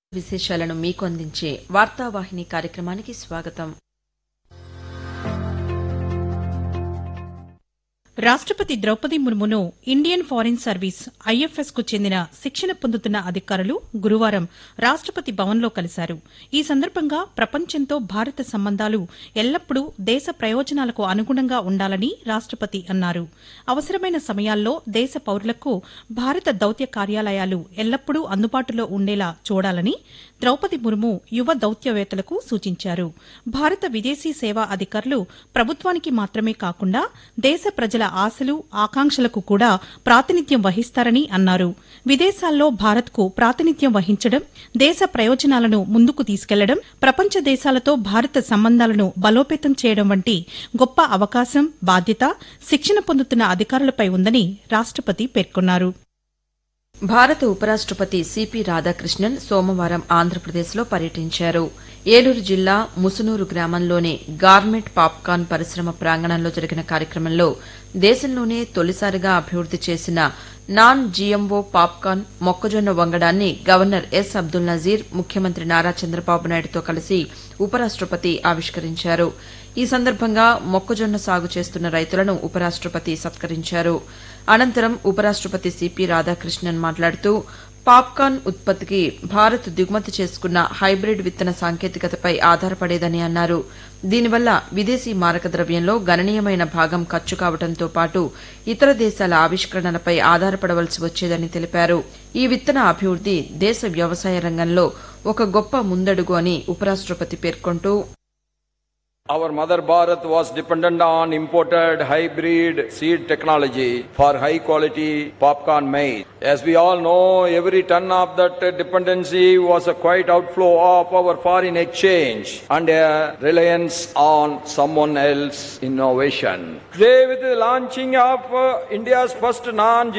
విశేషాలను మీకు అందించే వార్తావాహిని కార్యక్రమానికి స్వాగతం రాష్టపతి ద్రౌపది ముర్మును ఇండియన్ ఫారిన్ సర్వీస్ ఐఎఫ్ఎస్ కు చెందిన శిక్షణ పొందుతున్న అధికారులు గురువారం రాష్టపతి భవన్లో కలిశారు ఈ సందర్భంగా ప్రపంచంతో భారత సంబంధాలు ఎల్లప్పుడూ దేశ ప్రయోజనాలకు అనుగుణంగా ఉండాలని రాష్టపతి అన్నారు అవసరమైన సమయాల్లో దేశ పౌరులకు భారత దౌత్య కార్యాలయాలు ఎల్లప్పుడూ అందుబాటులో ఉండేలా చూడాలని ద్రౌపది ముర్ము యువ దౌత్యవేత్తలకు సూచించారు భారత విదేశీ సేవా అధికారులు ప్రభుత్వానికి మాత్రమే కాకుండా దేశ ప్రజల ఆశలు ఆకాంక్షలకు కూడా ప్రాతినిధ్యం వహిస్తారని అన్నారు విదేశాల్లో భారత్కు ప్రాతినిధ్యం వహించడం దేశ ప్రయోజనాలను ముందుకు తీసుకెళ్లడం ప్రపంచ దేశాలతో భారత సంబంధాలను బలోపేతం చేయడం వంటి గొప్ప అవకాశం బాధ్యత శిక్షణ పొందుతున్న అధికారులపై ఉందని రాష్టపతి పేర్కొన్నారు భారత ఉపరాష్టపతి సిపి రాధాకృష్ణన్ సోమవారం ఆంధ్రప్రదేశ్లో పర్యటించారు ఏలూరు జిల్లా ముసునూరు గ్రామంలోని గార్మెంట్ పాప్కార్న్ పరిశ్రమ ప్రాంగణంలో జరిగిన కార్యక్రమంలో దేశంలోనే తొలిసారిగా అభివృద్ది చేసిన నాన్ జీఎంఓ పాప్కార్న్ మొక్కజొన్న వంగడాన్ని గవర్నర్ ఎస్ అబ్దుల్ నజీర్ ముఖ్యమంత్రి నారా చంద్రబాబు నాయుడుతో కలిసి ఉపరాష్టపతి ఆవిష్కరించారు ఈ సందర్భంగా మొక్కజొన్న సాగు చేస్తున్న రైతులను ఉపరాష్టపతి సత్కరించారు అనంతరం ఉపరాష్టపతి సిపి రాధాకృష్ణన్ మాట్లాడుతూ పాప్కార్న్ ఉత్పత్తికి భారత్ దిగుమతి చేసుకున్న హైబ్రిడ్ విత్తన సాంకేతికతపై ఆధారపడేదని అన్నారు దీనివల్ల విదేశీ మారక ద్రవ్యంలో గణనీయమైన భాగం ఖర్చు కావడంతో పాటు ఇతర దేశాల ఆవిష్కరణలపై ఆధారపడవలసి వచ్చేదని తెలిపారు ఈ విత్తన అభివృద్ది దేశ వ్యవసాయ రంగంలో ఒక గొప్ప ముందడుగు అని ఉపరాష్టపతి పేర్కొంటూ Our mother Bharat was dependent on imported hybrid seed technology for high quality popcorn maize. As we all know, every ton of that dependency was a quite outflow of our foreign exchange and a reliance on someone else's innovation. Today, with the launching of uh, India's first non